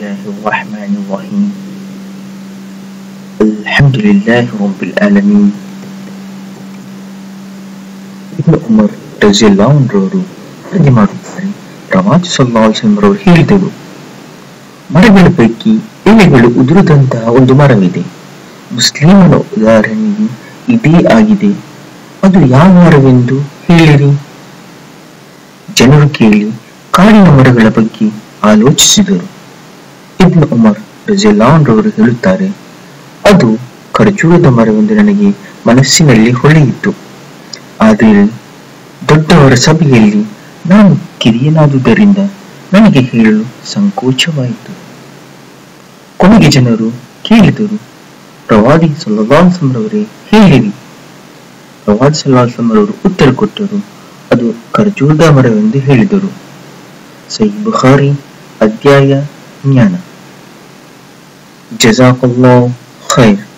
الله الرحمن الرحيم الحمد لله رب العالمين ಇಬ್ನು ಉಮರ್ ರಜಿಯಲ್ಲಾಹು ವರದಿ ಮಾಡುತ್ತಾರೆ ಪ್ರವಾದಿ ಸಲ್ಲಾಹು ರವರು ಹೇಳಿದರು ಮರಗಳ ಪೈಕಿ ಎಲೆಗಳು ಉದುರದಂತಹ ಒಂದು ಮರವಿದೆ ಮುಸ್ಲಿಮನ ಉದಾಹರಣೆಯು ಇದೇ ಆಗಿದೆ ಅದು ಯಾವ ಮರವೆಂದು ಹೇಳಿರಿ ಜನರು ಕೇಳಿ ಕಾಡಿನ ಮರಗಳ ಬಗ್ಗೆ ಆಲೋಚಿಸಿದರು ಇಬ್ನು ಉಮರ್ ರಜಿಯಲ್ಲಾಹು ರವರು ಹೇಳುತ್ತಾರೆ ಅದು ಖರ್ಜೂರದ ಮರವೆಂದು ನನಗೆ ಮನಸ್ಸಿನಲ್ಲಿ ಹೊಳೆಯಿತು ಆದರೆ ದೊಡ್ಡವರ ಸಭೆಯಲ್ಲಿ ನಾನು ಕಿರಿಯನಾದುದರಿಂದ ನನಗೆ ಹೇಳಲು ಸಂಕೋಚವಾಯಿತು ಕೊನೆಗೆ ಜನರು ಕೇಳಿದರು ಪ್ರವಾದಿ ಸಲ್ಲಲ್ಲಾಹು ಹೇಳಿರಿ ಪ್ರವಾದಿ ಸಲ್ಲಾಹು ಉತ್ತರ ಕೊಟ್ಟರು ಅದು ಖರ್ಜೂರದ ಮರವೆಂದು ಹೇಳಿದರು ಸೈ ಬುಖಾರಿ ಅಧ್ಯಾಯ ಜ್ಞಾನ ಜಜಾಕಲ್ಲಾಹ್ ಖೈರ್